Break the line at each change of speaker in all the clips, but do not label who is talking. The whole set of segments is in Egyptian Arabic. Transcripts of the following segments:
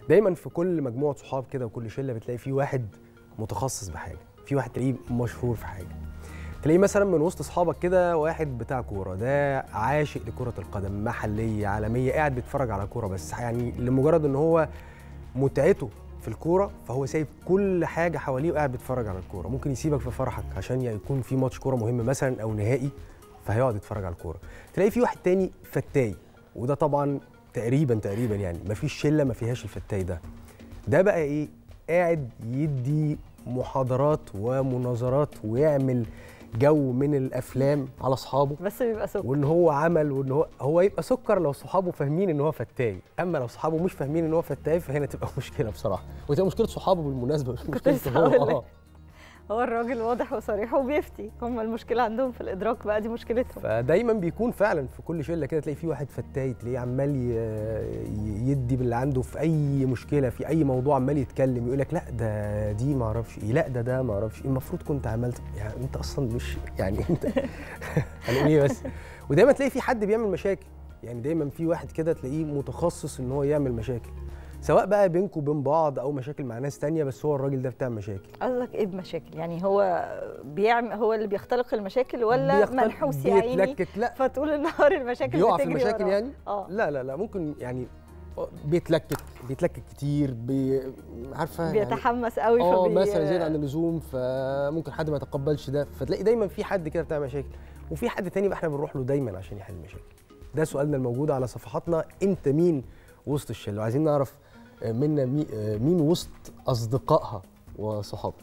دايما في كل مجموعه صحاب كده وكل شله بتلاقي في واحد متخصص بحاجه في واحد تلاقيه مشهور في حاجه تلاقيه مثلا من وسط اصحابك كده واحد بتاع كوره ده عاشق لكره القدم محليه عالميه قاعد بيتفرج على كوره بس يعني لمجرد ان هو متعته في الكوره فهو سايب كل حاجه حواليه وقاعد بيتفرج على الكوره ممكن يسيبك في فرحك عشان يكون في ماتش كوره مهم مثلا او نهائي فهيقعد يتفرج على الكوره تلاقي في واحد تاني فتاي وده طبعا تقريبا تقريبا يعني مفيش شله ما فيهاش الفتاي ده ده بقى ايه قاعد يدي محاضرات ومناظرات ويعمل جو من الافلام على اصحابه
بس بيبقى سكر
وان هو عمل وان هو هو يبقى سكر لو صحابه فاهمين ان هو فتاي اما لو صحابه مش فاهمين ان هو فتاي فهنا تبقى مشكله بصراحه وتبقى مشكله صحابه بالمناسبه مش
كنت
مشكلته
لسه هقول
هو
لك.
اه
هو الراجل واضح وصريح وبيفتي هم المشكله عندهم في الادراك بقى دي مشكلتهم
فدايما بيكون فعلا في كل شله كده تلاقي في واحد فتاي تلاقيه عمال ي- ي- يدي باللي عنده في اي مشكله في اي موضوع عمال يتكلم يقول لك لا ده دي ما اعرفش ايه لا ده ده ما اعرفش ايه المفروض كنت عملت يعني انت اصلا مش يعني انت هنقول ايه بس ودايما تلاقي في حد بيعمل مشاكل يعني دايما في واحد كده تلاقيه متخصص ان هو يعمل مشاكل سواء بقى بينكم وبين بعض او مشاكل مع ناس تانية بس هو الراجل ده بتاع مشاكل
قصدك ايه بمشاكل يعني هو بيعمل هو اللي بيختلق المشاكل ولا
بيختل-
منحوس يا عيني
بيتلكك لا
فطول النهار المشاكل
بيقع في
بتجري
المشاكل
وراه.
يعني
اه
لا لا لا ممكن يعني بيتلكك بيتلكك كتير بي عارفه يعني
بيتحمس قوي
اه
فبي-
مثلا زياده عن اللزوم فممكن حد ما يتقبلش ده فتلاقي دايما في حد كده بتاع مشاكل وفي حد تاني بقى احنا بنروح له دايما عشان يحل المشاكل ده سؤالنا الموجود على صفحاتنا انت مين وسط الشله وعايزين نعرف منا مي- مين وسط اصدقائها وصحابها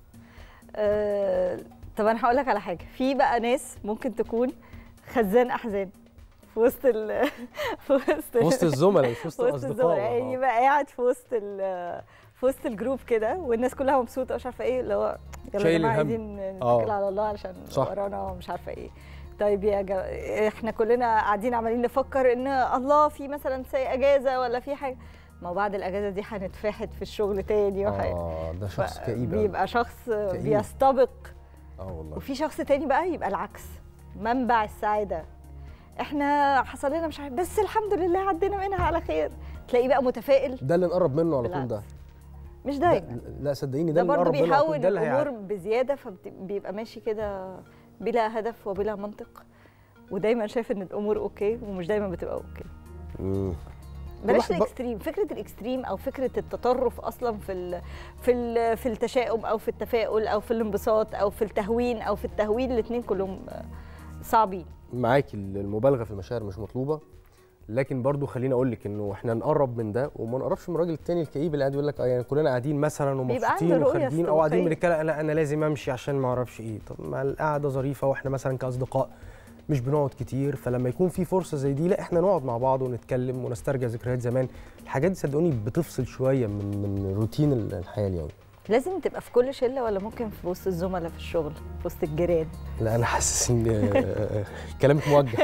آه، طب انا هقول لك على حاجه في بقى ناس ممكن تكون خزان احزان في وسط ال في وسط
وسط الزملاء مش وسط
في وسط الزملاء
الاصدقاء
يعني
آه.
يبقى قاعد في وسط ال في وسط الجروب كده والناس كلها مبسوطه ومش عارفه ايه اللي هو يلا يا
شايل
جماعه
الهم.
عايزين نتكل
آه.
على الله علشان
صح.
ورانا ومش عارفه ايه طيب يا جا... احنا كلنا قاعدين عمالين نفكر ان الله في مثلا سي اجازه ولا في حاجه ما هو بعد الاجازه دي هنتفحت في الشغل تاني وحاجة.
اه ده شخص كئيب أوي.
بيبقى شخص
كئيب.
بيستبق
اه والله
وفي شخص تاني بقى يبقى العكس منبع السعاده احنا حصل لنا مش عارف بس الحمد لله عدينا منها على خير تلاقيه بقى متفائل
ده اللي نقرب منه على طول ده
بالعكس. مش
لا,
دايما
لا صدقيني
ده
ده, اللي
برضه
نقرب منه على طول،
بيحول
ده اللي
الامور
هيعرف.
بزياده فبيبقى ماشي كده بلا هدف وبلا منطق ودايما شايف ان الامور اوكي ومش دايما بتبقى اوكي
مم.
بلاش
واحد بق-
الاكستريم فكره الاكستريم او فكره التطرف اصلا في ال في ال في التشاؤم او في التفاؤل او في الانبساط او في التهوين او في التهويل الاثنين كلهم آه، صعبين
معاكي المبالغه في المشاعر مش مطلوبه لكن برضو خليني اقول لك انه احنا نقرب من ده وما نقربش من الراجل التاني الكئيب اللي قاعد يقول لك اه يعني كلنا قاعدين مثلا
بيبقى عنده
ومبسوطين
رؤية
وخارجين او قاعدين
استباقية.
بنتكلم لا انا لازم امشي عشان ما اعرفش ايه طب ما القعده ظريفه واحنا مثلا كاصدقاء مش بنقعد كتير فلما يكون في فرصه زي دي لا احنا نقعد مع بعض ونتكلم ونسترجع ذكريات زمان الحاجات دي صدقوني بتفصل شويه من من روتين الحياه اليومي
لازم تبقى في كل شله ولا ممكن في وسط الزملاء في الشغل في وسط الجيران
لا انا حاسس ان آه، كلامك موجه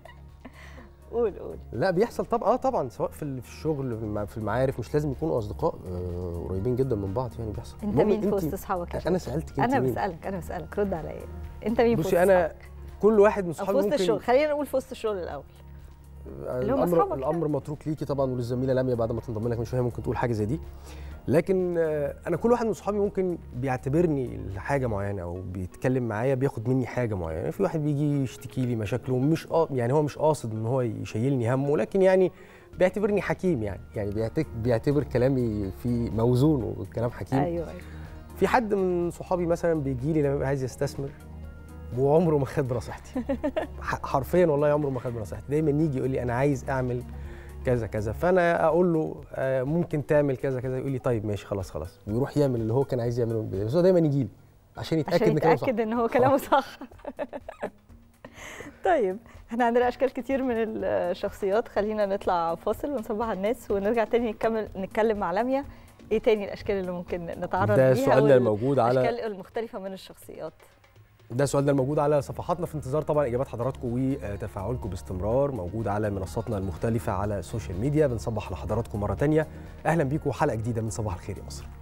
قول قول
لا بيحصل طبعا اه طبعا سواء في ال- في الشغل في المع- في المعارف مش لازم يكونوا اصدقاء آه قريبين جدا من بعض يعني بيحصل
انت
المهم
مين في
انت-
وسط اصحابك يا
انا
شباب؟
سالتك انت
انا
مين
بسالك انا بسالك رد عليا انت مين في وسط
بصي انا
أصحابك؟
كل واحد من
او في
صحابي
وسط
ممكن
الشغل خلينا نقول في وسط الشغل الاول اللي هم
الامر
أصحابك
الامر متروك ليكي طبعا وللزميله لميا بعد ما تنضم لك من شويه ممكن تقول حاجه زي دي لكن آه، انا كل واحد من صحابي ممكن بيعتبرني لحاجه معينه او بيتكلم معايا بياخد مني حاجه معينه في واحد بيجي يشتكي لي مشاكله مش قا- يعني هو مش قاصد ان هو يشيلني همه لكن يعني بيعتبرني حكيم يعني يعني بيعتك- بيعتبر كلامي في موزون والكلام حكيم
ايوه ايوه
في حد من صحابي مثلا بيجي لي لما يبقى عايز يستثمر وعمره ما خد بنصيحتي ح- حرفيا والله عمره ما خد بنصيحتي دايما يجي يقول لي انا عايز اعمل كذا كذا فانا اقول له آه، ممكن تعمل كذا كذا يقول لي طيب ماشي خلاص خلاص ويروح يعمل اللي هو كان عايز يعمله من البداية. بس هو دايما يجي لي عشان يتاكد
عشان
ان كلامه صح
يتاكد ان هو كلامه صح طيب احنا عندنا اشكال كتير من الشخصيات خلينا نطلع فاصل ونصبح على الناس ونرجع تاني نكمل نتكلم مع لميا ايه تاني الاشكال اللي ممكن نتعرض
ده
ليها
سؤالنا الموجود على
الاشكال المختلفه من الشخصيات
ده سؤالنا الموجود على صفحاتنا في انتظار طبعا اجابات حضراتكم وتفاعلكم باستمرار موجود على منصاتنا المختلفه على السوشيال ميديا بنصبح على حضراتكم مره تانية اهلا بيكم حلقه جديده من صباح الخير يا مصر